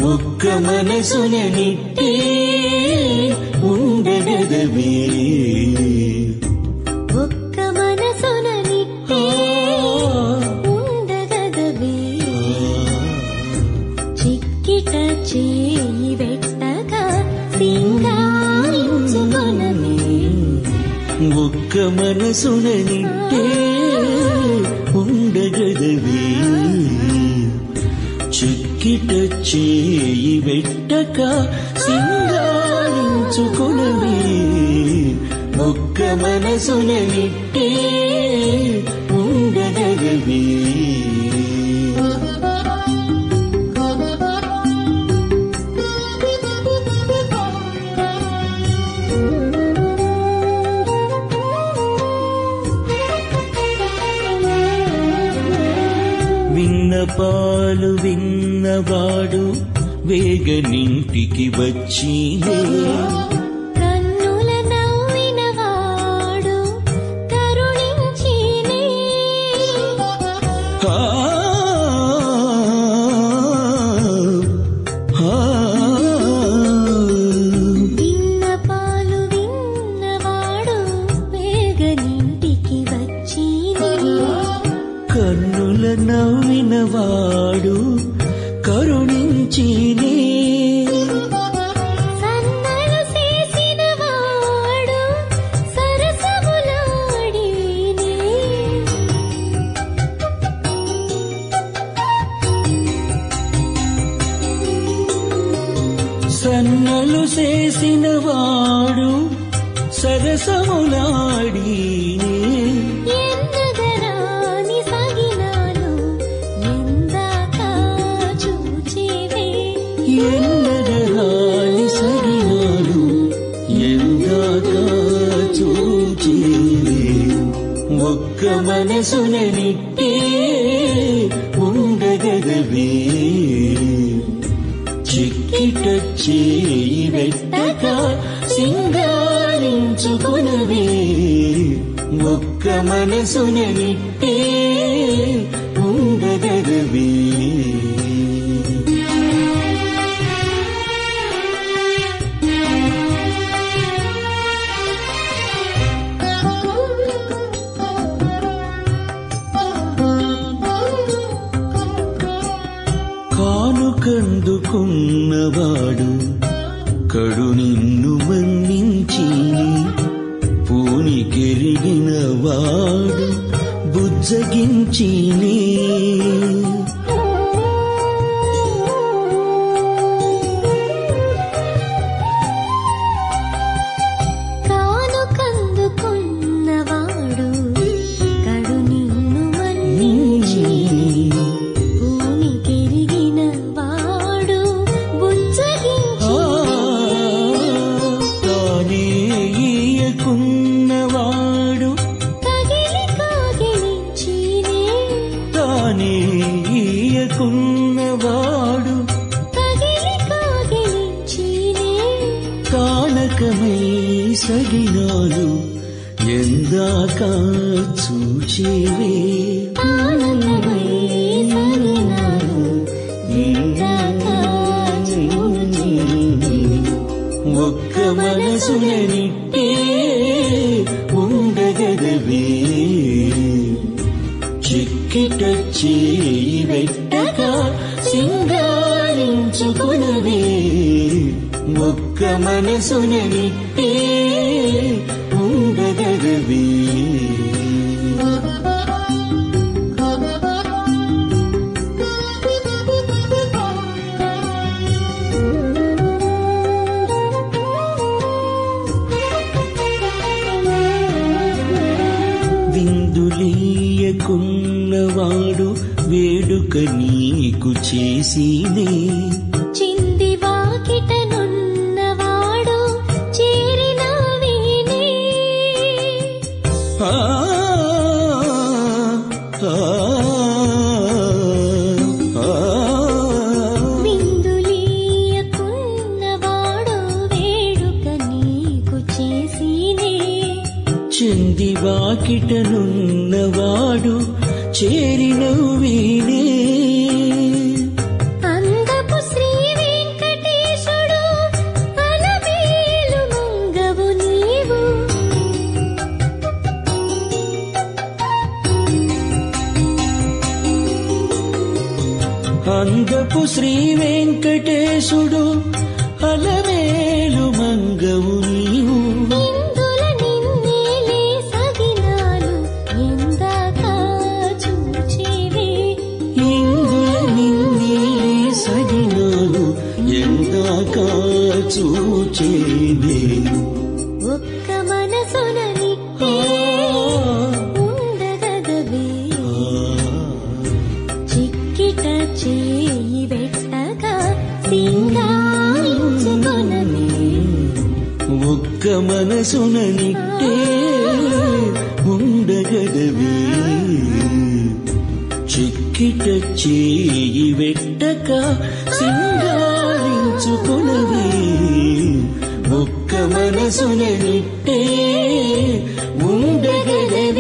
ఒక్క మనసున నిట్టే ఉండగదవే ఒక్క మనసున నిట్టే ఉండగదవే చిక్కిట చేయి వెట్టగా సింగారించుకొనవే ఒక్క మనసున నిట్టే ఉండగదవే చిక్కిట చేయి వెట్టక సింగారించుకునవే ఒక్క మనసున నిట్టే ఉండగదవే విన్నపాలు విన్నవాడు వేగనింటికి వచ్చినే కన్నుల నవ్వినవాడు కరుణించినే ఆ, ఆ, విన్నపాలు విన్నవాడు వేగనింటికి వచ్చినే కన్నుల నవ్వినవాడు కరుణించినే సన్నలు చేసినవాడు సరసములాడినే సన్నలు చేసిన వాడు సరసములాడినే ఎన్నగరాని సగినాలు ఎందాక చూచేవే ఎన్నగరాని సగినాడు ఎందాక చూచేవే ఒక్క మనసున నిట్టే ఉండగదవే చిక్కిట చేయి వెట్టక సింగారించుకునవే ఒక్క మనసున నిట్టే ఉండగదవే కానుకందుకున్నవాడు కడు నిన్ను మన్నించి పూనికెరిగిన వాడు బుజ్జగించినే కాను కందుకున్నవాడు కడు నిన్ను మన్నించి భూమి కెరిగిన వాడు బుజ్జగించి తానే ఈయకున్నవాడు తగిలి కాగిలించినే తానే ఈయకున్నవాడు తగిలి కాగిలించినే కానకమై సగినాలు ఎందాక చూచేవే ఆనందమై సగినాలు ఎందాక చూచేవే. ఒక్క మనసున నిట్టే ఉండగదవే చిక్కిట చేయి వెట్టక సింగారించుకునవే ఒక్క మనసున నిట్టే ఉండగదవే విందులీయకున్నవాడు వేడుక నీకు చేసినే చింది వాకిటనున్నవాడు చేరిన వీనే ఆ, ఆ, ఆ. విందులీయకున్నవాడు వేడుక నీకు చేసినే చెంది వాకిటనున్నవాడు చేరిన వీనే అందపు శ్రీ వెంకటేశుడు అలమేలు మంగవు నీవు ఇందుల నిన్నేలే సగినాలు ఎందాక చూచేవే ఇందుల నిన్నే సగినాలు ఎందాక చూచేనే ఒక్క మనసున నిట్టే ఉండగదవే చిక్కిట చేయి పెట్టగా సింగారించుకొనవే ఒక్క మనసున నిట్టే ఉండగదవే చిక్కిట చేయి వెట్టక సింగారించుకొనవే ఒక్క మనసున నిట్టే ఉండగదవే